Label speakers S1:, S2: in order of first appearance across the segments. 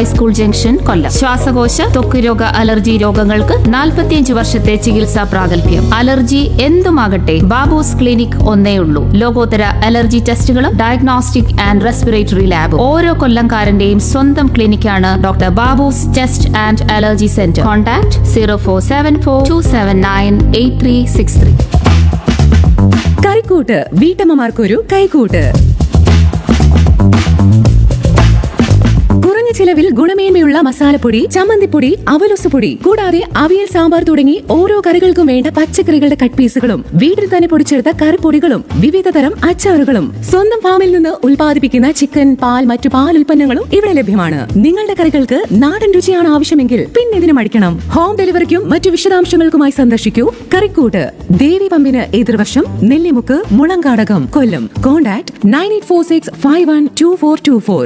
S1: High school junction കൊല്ലം ശ്വാസകോശ ത്വക്ക് രോഗ അലർജി രോഗങ്ങൾക്ക് 45 വർഷത്തെ ചികിത്സാ പ്രാഗൽഭ്യം അലർജി എന്തുമാകട്ടെ ബാബൂസ് ക്ലിനിക് ഒന്നേ ഉള്ളൂ ലോകോത്തര അലർജി ടെസ്റ്റുകളും ഡയഗ്നോസ്റ്റിക് ആൻഡ് റെസ്പിറേറ്ററി ലാബ് ഓരോ കൊല്ലംകാരന്റെയും സ്വന്തം ക്ലിനിക്കാണ് doctor Babu's test and allergy centre contact zero four seven four two seven nine eight three six three
S2: Karikkoottu വീട്ടമ്മമാർക്കൊരു കൈക്കൂട്ട് കുറഞ്ഞ ചിലവിൽ ഗുണമേന്മയുള്ള മസാലപ്പൊടി ചമ്മന്തിപ്പൊടി അവലൊസുപൊടി കൂടാതെ അവിയൽ സാമ്പാർ തുടങ്ങി ഓരോ കറികൾക്കും വേണ്ട പച്ചക്കറികളുടെ കട്ട് പീസുകളും വീട്ടിൽ തന്നെ പൊടിച്ചെടുത്ത കറിപ്പൊടികളും വിവിധ തരം അച്ചാറുകളും സ്വന്തം ഫാമിൽ നിന്ന് ഉൽപ്പാദിപ്പിക്കുന്ന ചിക്കൻ പാൽ മറ്റു പാൽ ഉൽപ്പന്നങ്ങളും ഇവിടെ ലഭ്യമാണ് നിങ്ങളുടെ കറികൾക്ക് നാടൻ രുചിയാണ് ആവശ്യമെങ്കിൽ പിന്നെ ഇതിനും അടിക്കണം ഹോം ഡെലിവറിക്കും മറ്റു വിശദാംശങ്ങൾക്കുമായി സന്ദർശിക്കൂ കറിക്കൂട്ട് ദേവി പമ്പിന് എതിർവശം Nellimukku Mulankadakam Kollam contact nine eight four six five one two four two four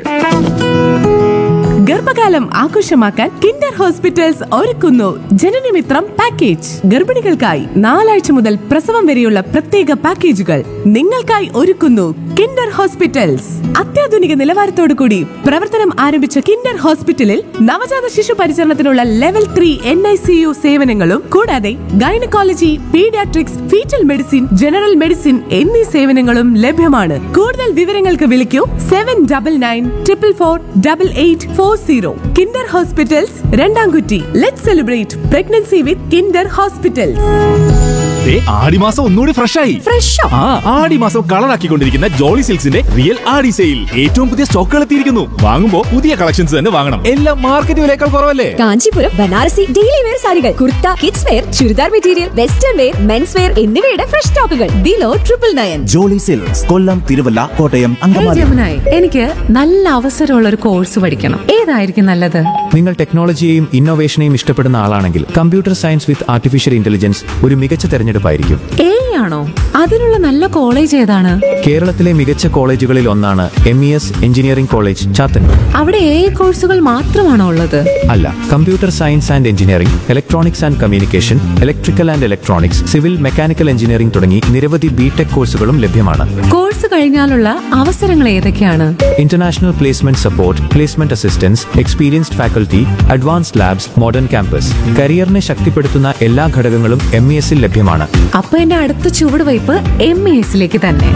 S3: ഗർഭകാലം ആഘോഷമാക്കാൻ കിൻഡർ ഹോസ്പിറ്റൽസ് ഒരുക്കുന്നു ജനനമിത്രം പാക്കേജ് ഗർഭിണികൾക്കായി നാലാഴ്ച മുതൽ പ്രസവം വരെയുള്ള പ്രത്യേക പാക്കേജുകൾ നിങ്ങൾക്കായി ഒരുക്കുന്നു കിൻഡർ ഹോസ്പിറ്റൽസ് അത്യാധുനിക നിലവാരത്തോടു കൂടി പ്രവർത്തനം ആരംഭിച്ച കിൻഡർ ഹോസ്പിറ്റലിൽ നവജാത ശിശു പരിചരണത്തിനുള്ള level three N I C U സേവനങ്ങളും കൂടാതെ gynaecology paediatrics foetal medicine general medicine എന്നീ സേവനങ്ങളും ലഭ്യമാണ് കൂടുതൽ വിവരങ്ങൾക്ക് വിളിക്കൂ seven double nine triple four double eight four zero Kinder hospitals Randamkutty let celebrate pregnancy with Kinder hospitals
S4: ദേ, ആടിമാസം ഒന്നുകൂടി ഫ്രഷ് ആയി
S2: ഫ്രഷോ
S4: ആ ആടിമാസം കളറാക്കിക്കൊണ്ടിരിക്കുന്ന ജോളി സിൽക്സിന്റെ റിയൽ ആടി സെയിൽ ഏറ്റവും പുതിയ സ്റ്റോക്കുകൾ എത്തിയിരിക്കുന്നു വാങ്ങുമ്പോ പുതിയ കളക്ഷൻസ് തന്നെ വാങ്ങണം എല്ലാം മാർക്കറ്റ് വിലയേക്കാൾ കുറവല്ലേ
S5: കാഞ്ചീപുരം ബനാറസി ഡെയിലി വെയർ സാരികൾ kurta kids wear churidar material western wear men's wear എന്നിവയുടെ ഫ്രഷ് സ്റ്റോക്കുകൾ below triple nine
S6: Jolly silks Kollam Thiruvalla Kottayam
S2: hey
S6: Angamaly
S2: ജമുനായി എനിക്ക് നല്ല അവസരമുള്ള ഒരു കോഴ്സ് പഠിക്കണം ഏതായിരിക്കും നല്ലത്
S7: നിങ്ങൾ ടെക്നോളജിയെയും ഇന്നോവേഷനെയും ഇഷ്ടപ്പെടുന്ന ആളാണെങ്കിൽ computer science with artificial intelligence ഒരു മികച്ച തെരഞ്ഞെടുപ്പായിരിക്കും
S2: എ ആണോ അതിനുള്ള നല്ല കോളേജ് ഏതാണ്
S7: കേരളത്തിലെ മികച്ച കോളേജുകളിൽ ഒന്നാണ് M E S engineering college Chathannoor
S2: അവിടെ എ കോഴ്സുകൾ മാത്രമാണോ ഉള്ളത്
S7: അല്ല computer science and engineering electronics and communication electrical and electronics civil mechanical engineering തുടങ്ങി നിരവധി ബിടെക് കോഴ്സുകളും ലഭ്യമാണ്
S2: കോഴ്സ് കഴിഞ്ഞാലുള്ള അവസരങ്ങൾ ഏതൊക്കെയാണ്
S7: international placement support placement assistance experienced faculty advanced labs modern campus കരിയറിനെ ശക്തിപ്പെടുത്തുന്ന എല്ലാ ഘടകങ്ങളും എം ഇ എസിൽ ലഭ്യമാണ്
S2: അപ്പൊ എന്റെ അടുത്ത ചുവടുവയ്പ് എം എ എസിലേക്ക് തന്നെ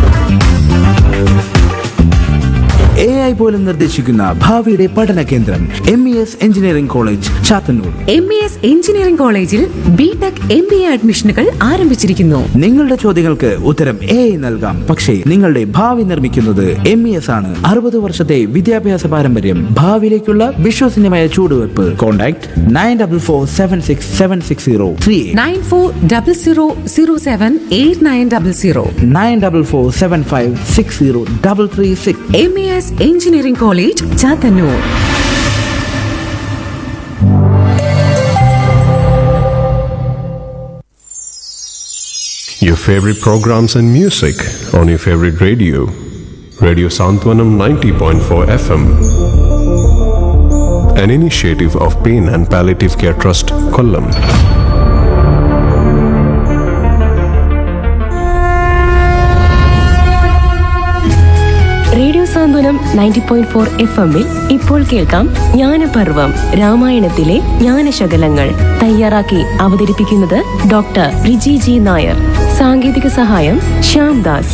S6: എ ഐ പോലും നിർദ്ദേശിക്കുന്ന ഭാവിയുടെ പഠന കേന്ദ്രം M E S engineering college Chathannoor
S2: M E S engineering കോളേജിൽ B tech M B A അഡ്മിഷനുകൾ ആരംഭിച്ചിരിക്കുന്നു
S6: നിങ്ങളുടെ ചോദ്യങ്ങൾക്ക് ഉത്തരം എ ഐ നൽകാം പക്ഷേ നിങ്ങളുടെ ഭാവി നിർമ്മിക്കുന്നത് എം ഇ എസ് ആണ് അറുപത് വർഷത്തെ വിദ്യാഭ്യാസ പാരമ്പര്യം ഭാവിയിലേക്കുള്ള വിശ്വസനീയമായ ചൂടുവെപ്പ് contact nine double four seven six seven six zero three
S2: nine four double zero zero seven eight nine double zero
S6: nine double four seven five six zero double three six
S2: M E S engineering college Chathannoor
S8: Your favorite programs and music on your favorite radio. Radio Santwanam 90.4 FM. An initiative of Pain and Palliative Care Trust, Kollam.
S9: Radio Santhwanam ninety point four F എമ്മിൽ ഇപ്പോൾ കേൾക്കാം ജ്ഞാനപർവം രാമായണത്തിലെ ജ്ഞാനശകലങ്ങൾ തയ്യാറാക്കി അവതരിപ്പിക്കുന്നത് doctor Riji G Nair സാങ്കേതിക സഹായം ശ്യാം ദാസ്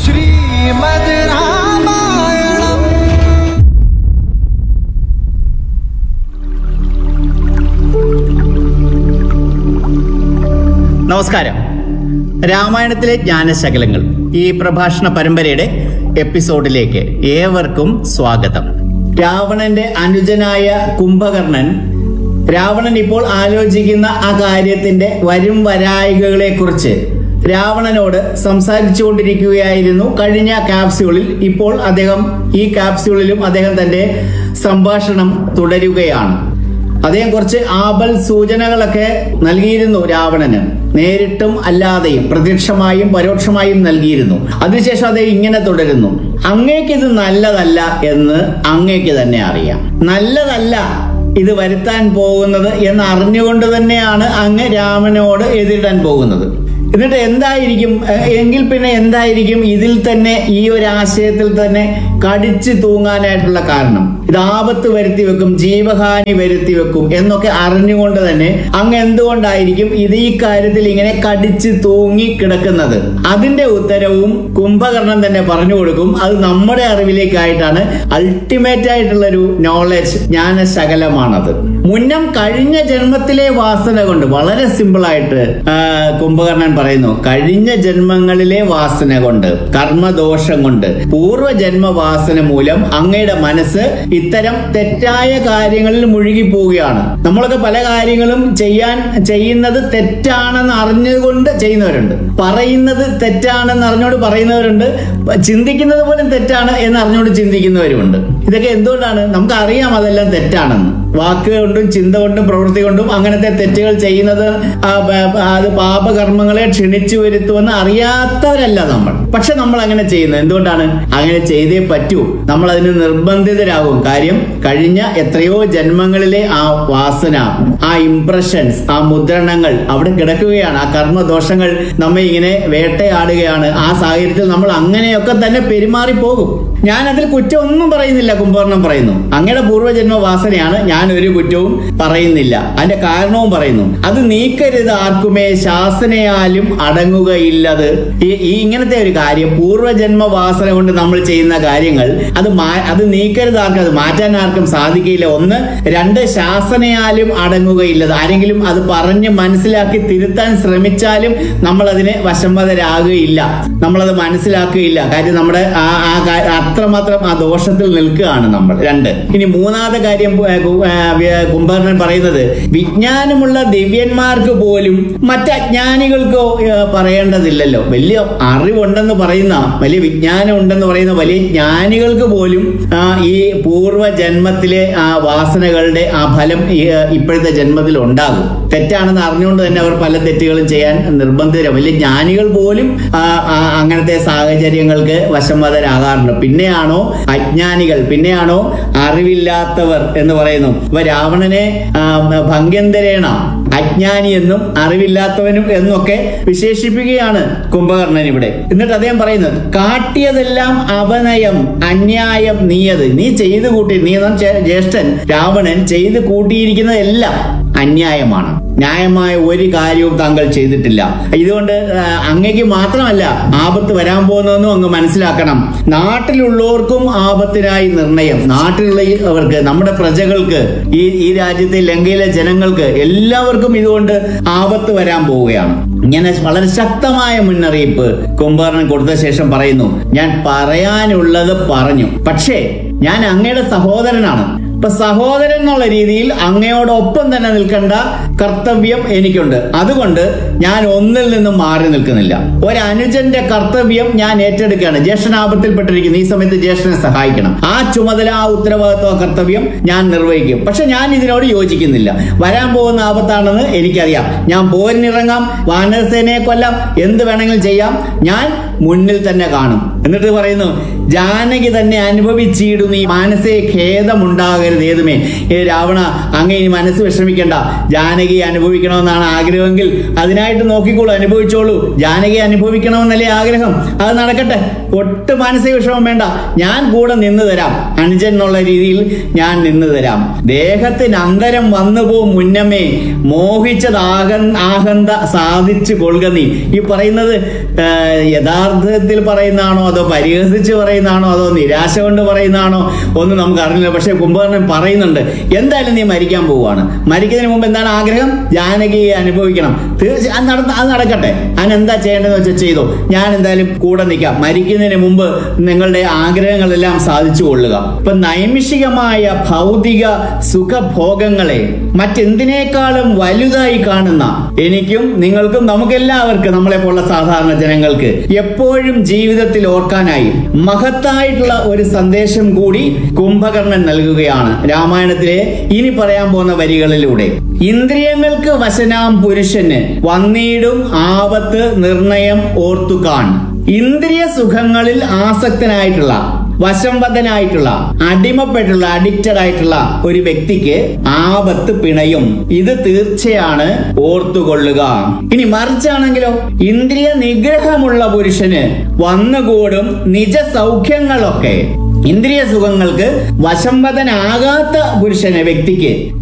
S10: നമസ്കാരം രാമായണത്തിലെ ജ്ഞാനശകലങ്ങൾ ഈ പ്രഭാഷണ പരമ്പരയുടെ എപ്പിസോഡിലേക്ക് ഏവർക്കും സ്വാഗതം രാവണന്റെ അനുജനായ കുംഭകർണൻ രാവണൻ ഇപ്പോൾ ആലോചിക്കുന്ന ആ കാര്യത്തിന്റെ വരും വരായികകളെ കുറിച്ച് രാവണനോട് സംസാരിച്ചുകൊണ്ടിരിക്കുകയായിരുന്നു കഴിഞ്ഞ ക്യാപ്സ്യൂളിൽ ഇപ്പോൾ അദ്ദേഹം ഈ ക്യാപ്സ്യൂളിലും അദ്ദേഹം തന്റെ സംഭാഷണം തുടരുകയാണ് അദ്ദേഹം കുറച്ച് ആപൽ സൂചനകളൊക്കെ നൽകിയിരുന്നു രാവണന് നേരിട്ടും അല്ലാതെയും പ്രത്യക്ഷമായും പരോക്ഷമായും നൽകിയിരുന്നു അതിനുശേഷം അദ്ദേഹം ഇങ്ങനെ തുടരുന്നു അങ്ങേക്ക് ഇത് നല്ലതല്ല എന്ന് അങ്ങേക്ക് തന്നെ അറിയാം നല്ലതല്ല ഇത് വരുത്താൻ പോകുന്നത് എന്ന് അറിഞ്ഞുകൊണ്ട് തന്നെയാണ് അങ്ങ് രാമനോട് എതിരിടാൻ പോകുന്നത് എന്നിട്ട് എന്തായിരിക്കും എ- എങ്കിൽ പിന്നെ എന്തായിരിക്കും ഇതിൽ തന്നെ ഈ ഒരു ആശയത്തിൽ തന്നെ കടിച്ചു തൂങ്ങാനായിട്ടുള്ള കാരണം ഇത് ആപത്ത് വരുത്തി വെക്കും ജീവഹാനി വരുത്തി വെക്കും എന്നൊക്കെ അറിഞ്ഞുകൊണ്ട് തന്നെ അങ്ങ് എന്തുകൊണ്ടായിരിക്കും ഇത് ഈ കാര്യത്തിൽ ഇങ്ങനെ കടിച്ചു തൂങ്ങി കിടക്കുന്നത് അതിന്റെ ഉത്തരവും കുംഭകർണൻ തന്നെ പറഞ്ഞു കൊടുക്കും അത് നമ്മുടെ അറിവിലേക്കായിട്ടാണ് അൾട്ടിമേറ്റ് ആയിട്ടുള്ള ഒരു നോളജ് ജ്ഞാനശകലമാണത് മുന്നം കഴിഞ്ഞ ജന്മത്തിലെ വാസന കൊണ്ട് വളരെ സിമ്പിൾ ആയിട്ട് ആ, കുംഭകർണൻ പറയുന്നു കഴിഞ്ഞ ജന്മങ്ങളിലെ വാസന കൊണ്ട് കർമ്മദോഷം കൊണ്ട് പൂർവ്വജന്മ വാസന മൂലം അങ്ങയുടെ മനസ്സ് ഇത്തരം തെറ്റായ കാര്യങ്ങളിൽ മുഴുകി പോവുകയാണ് നമ്മളൊക്കെ പല കാര്യങ്ങളും ചെയ്യാൻ ചെയ്യുന്നത് തെറ്റാണെന്ന് അറിഞ്ഞുകൊണ്ട് ചെയ്യുന്നവരുണ്ട് പറയുന്നത് തെറ്റാണെന്ന് അറിഞ്ഞുകൊണ്ട് പറയുന്നവരുണ്ട് ചിന്തിക്കുന്നത് പോലും തെറ്റാണ് എന്ന് അറിഞ്ഞുകൊണ്ട് ചിന്തിക്കുന്നവരുമുണ്ട് ഇതൊക്കെ എന്തുകൊണ്ടാണ് നമുക്ക് അറിയാം അതെല്ലാം തെറ്റാണെന്ന് വാക്ക് കൊണ്ടും ചിന്ത കൊണ്ടും പ്രവൃത്തി കൊണ്ടും അങ്ങനത്തെ തെറ്റുകൾ ചെയ്യുന്നത് ആ പ- പ- അത് പാപകർമ്മങ്ങളെ ക്ഷണിച്ചു വരുത്തുമെന്ന് അറിയാത്തവരല്ല നമ്മൾ പക്ഷെ നമ്മൾ അങ്ങനെ ചെയ്യുന്നത് എന്തുകൊണ്ടാണ് അങ്ങനെ ചെയ്തേ പറ്റൂ നമ്മൾ അതിന് നിർബന്ധിതരാകും കാര്യം കഴിഞ്ഞ എത്രയോ ജന്മങ്ങളിലെ ആ വാസന ആ ഇംപ്രഷൻസ് ആ മുദ്രണങ്ങൾ അവിടെ കിടക്കുകയാണ് ആ കർമ്മദോഷങ്ങൾ നമ്മെ ഇങ്ങനെ വേട്ടയാടുകയാണ് ആ സാഹചര്യത്തിൽ നമ്മൾ അങ്ങനെയൊക്കെ തന്നെ പെരുമാറി പോകും ഞാൻ അതിൽ കുറ്റം ഒന്നും പറയുന്നില്ല കുംഭകർണം പറയുന്നു അങ്ങയുടെ പൂർവ്വജന്മ വാസനയാണ് ഞാൻ ഒരു കുറ്റവും പറയുന്നില്ല അതിന്റെ കാരണവും പറയുന്നു അത് നീക്കരുത് ആർക്കുമേ ശാസനയാലും അടങ്ങുകയില്ലത് ഈ ഈ ഇങ്ങനത്തെ ഒരു കാര്യം പൂർവ്വജന്മ വാസന കൊണ്ട് നമ്മൾ ചെയ്യുന്ന കാര്യങ്ങൾ അത് മാ- അത് നീക്കരുത് ആർക്കും അത് മാറ്റാൻ ആർക്കും സാധിക്കില്ല ഒന്ന് രണ്ട് ശാസനയാലും അടങ്ങുകയില്ലത് ആരെങ്കിലും അത് പറഞ്ഞ് മനസ്സിലാക്കി തിരുത്താൻ ശ്രമിച്ചാലും നമ്മൾ അതിന് വശംവതരാകുകയില്ല നമ്മളത് മനസ്സിലാക്കുകയില്ല കാര്യം നമ്മുടെ ആ ആ കാ- അത്രമാത്രം ആ ദോഷത്തിൽ നിൽക്കുകയാണ് നമ്മൾ രണ്ട് ഇനി മൂന്നാമത്തെ കാര്യം ഏ, കു- ഏ, വ്യ- കുംഭകർണൻ പറയുന്നത് വിജ്ഞാനമുള്ള ദിവ്യന്മാർക്ക് പോലും മറ്റ് അജ്ഞാനികൾക്കോ ഏ, പറയേണ്ടതില്ലല്ലോ വലിയ അറിവുണ്ടെന്ന് പറയുന്ന വലിയ വിജ്ഞാനം ഉണ്ടെന്ന് പറയുന്ന വലിയ ജ്ഞാനികൾക്ക് പോലും ആ, ഈ പൂർവ്വ ജന്മത്തിലെ ആ വാസനകളുടെ ആ ഫലം ഈ, ഏ, ഇപ്പോഴത്തെ ജന്മത്തിൽ ഉണ്ടാകും തെറ്റാണെന്ന് അറിഞ്ഞുകൊണ്ട് തന്നെ അവർ പല തെറ്റുകളും ചെയ്യാൻ നിർബന്ധിതരാണ് വലിയ ജ്ഞാനികൾ പോലും ആ, ആ, അങ്ങനത്തെ സാഹചര്യങ്ങൾക്ക് വശംവതരാകാറുണ്ട് പിന്നെയാണോ അജ്ഞാനികൾ പിന്നെയാണോ അറിവില്ലാത്തവർ എന്ന് പറയുന്നു അപ്പൊ രാവണനെ ആ, ഭംഗ്യന്തരേണ അജ്ഞാനി എന്നും അറിവില്ലാത്തവനും എന്നൊക്കെ വിശേഷിപ്പിക്കുകയാണ് കുംഭകർണൻ ഇവിടെ എന്നിട്ട് അദ്ദേഹം പറയുന്നത് കാട്ടിയതെല്ലാം അവനയം അന്യായം നീയത് നീ ചെയ്തു കൂട്ടി നീ എന്ന ചേ- ജ്യേഷ്ഠൻ രാവണൻ ചെയ്തു കൂട്ടിയിരിക്കുന്നതെല്ലാം അന്യായമാണ് ന്യായമായ ഒരു കാര്യവും താങ്കൾ ചെയ്തിട്ടില്ല ഇതുകൊണ്ട് ആ, അങ്ങയ്ക്ക് മാത്രമല്ല ആപത്ത് വരാൻ പോകുന്നതെന്നും അങ്ങ് മനസ്സിലാക്കണം നാട്ടിലുള്ളവർക്കും ആപത്തിനായി നിർണയം നാട്ടിലുള്ളവർക്ക് നമ്മുടെ പ്രജകൾക്ക് ഈ ഈ രാജ്യത്തെ ലങ്കയിലെ ജനങ്ങൾക്ക് എല്ലാവർക്കും ഇതുകൊണ്ട് ആപത്ത് വരാൻ പോവുകയാണ് ഇങ്ങനെ വളരെ ശക്തമായ മുന്നറിയിപ്പ് കുംഭകർണൻ കൊടുത്ത ശേഷം പറയുന്നു ഞാൻ പറയാനുള്ളത് പറഞ്ഞു പക്ഷേ ഞാൻ അങ്ങയുടെ സഹോദരനാണ് ഇപ്പൊ സഹോദരൻ എന്നുള്ള രീതിയിൽ അങ്ങയോടൊപ്പം തന്നെ നിൽക്കേണ്ട കർത്തവ്യം എനിക്കുണ്ട് അതുകൊണ്ട് ഞാൻ ഒന്നിൽ നിന്നും മാറി നിൽക്കുന്നില്ല ഒരു അനുജന്റെ കർത്തവ്യം ഞാൻ ഏറ്റെടുക്കുകയാണ് ജ്യേഷ്ഠനാപത്തിൽപ്പെട്ടിരിക്കുന്നു ഈ സമയത്ത് ജ്യേഷ്ഠനെ സഹായിക്കണം ആ ചുമതല ആ ഉത്തരവാദിത്വ കർത്തവ്യം ഞാൻ നിർവഹിക്കും പക്ഷെ ഞാൻ ഇതിനോട് യോജിക്കുന്നില്ല വരാൻ പോകുന്ന ആപത്താണെന്ന് എനിക്കറിയാം ഞാൻ പോരിനിറങ്ങാം വാനരസേനയെ കൊല്ലാം എന്ത് വേണമെങ്കിലും ചെയ്യാം ഞാൻ മുന്നിൽ തന്നെ കാണും എന്നിട്ട് പറയുന്നു ജാനകി തന്നെ അനുഭവിച്ചിടുന്ന ഈ മാനസിക ഖേദമുണ്ടാകരുത് ഏതുമേ ഏ രാവണ അങ്ങ് ഇനി മനസ്സ് വിഷമിക്കണ്ട ജാനകി അനുഭവിക്കണമെന്നാണ് ആഗ്രഹമെങ്കിൽ അതിനായിട്ട് നോക്കിക്കോളൂ അനുഭവിച്ചോളൂ ജാനകി അനുഭവിക്കണമെന്നല്ലേ ആഗ്രഹം അത് നടക്കട്ടെ ഒട്ട് മാനസിക വിഷമം വേണ്ട ഞാൻ കൂടെ നിന്ന് തരാം അനുജൻ എന്നുള്ള രീതിയിൽ ഞാൻ നിന്ന് തരാം ദേഹത്തിന് അന്തരം വന്നു പോ മുന്നമേ മോഹിച്ചത് ആക ആഹന്ത സാധിച്ചു കൊള്ളുക നീ ഈ പറയുന്നത് ആ, യഥാർത്ഥത്തിൽ പറയുന്നതാണോ അതോ പരിഹസിച്ച് പറയുന്നതാണോ അതോ നിരാശ കൊണ്ട് പറയുന്നതാണോ ഒന്നും നമുക്ക് അറിയില്ല പക്ഷെ കുംഭകർണൻ പറയുന്നുണ്ട് എന്തായാലും നീ മരിക്കാൻ പോവുകയാണ് മരിക്കുന്നതിന് മുമ്പ് എന്താണ് ആഗ്രഹം ജാനകിയെ അനുഭവിക്കണം തീർച്ചയായും അത് നടന്ന അത് നടക്കട്ടെ അതിന് എന്താ ചെയ്യേണ്ടതെന്ന് വെച്ചാൽ ചെയ്തോ ഞാൻ എന്തായാലും കൂടെ നിൽക്കാം മരിക്കുന്നതിന് മുമ്പ് നിങ്ങളുടെ ആഗ്രഹങ്ങളെല്ലാം സാധിച്ചു കൊള്ളുക ഇപ്പൊ നൈമിഷികമായ ഭൗതിക സുഖഭോഗങ്ങളെ മറ്റെന്തിനേക്കാളും വലുതായി കാണുന്ന എനിക്കും നിങ്ങൾക്കും നമുക്കെല്ലാവർക്കും നമ്മളെ പോലുള്ള സാധാരണ ജനങ്ങൾക്ക് എപ്പോഴും ജീവിതത്തിൽ ഓർക്കാനായി മഹത്തായിട്ടുള്ള ഒരു സന്ദേശം കൂടി കുംഭകർണൻ നൽകുകയാണ് രാമായണത്തിലെ ഇനി പറയാൻ പോകുന്ന വരികളിലൂടെ ഇന്ദ്രിയങ്ങൾക്ക് വശനാം പുരുഷന് വന്നീടും ആപത്ത് നിർണയം ഓർത്തുകാൺ ഇന്ദ്രിയ സുഖങ്ങളിൽ ആസക്തനായിട്ടുള്ള വശംവദനായിട്ടുള്ള അടിമപ്പെട്ടുള്ള അഡിക്റ്റഡ് ആയിട്ടുള്ള ഒരു വ്യക്തിക്ക് ആപത്ത് പിണയും ഇത് തീർച്ചയാണ് ഓർത്തുകൊള്ളുക ഇനി മറിച്ചാണെങ്കിലോ ഇന്ദ്രിയ നിഗ്രഹമുള്ള പുരുഷന് വന്നുകൂടും നിജ സൗഖ്യങ്ങളൊക്കെ ഇന്ദ്രിയ സുഖങ്ങൾക്ക് വശംവദനാകാത്ത പുരുഷന് വ്യക്തിക്ക്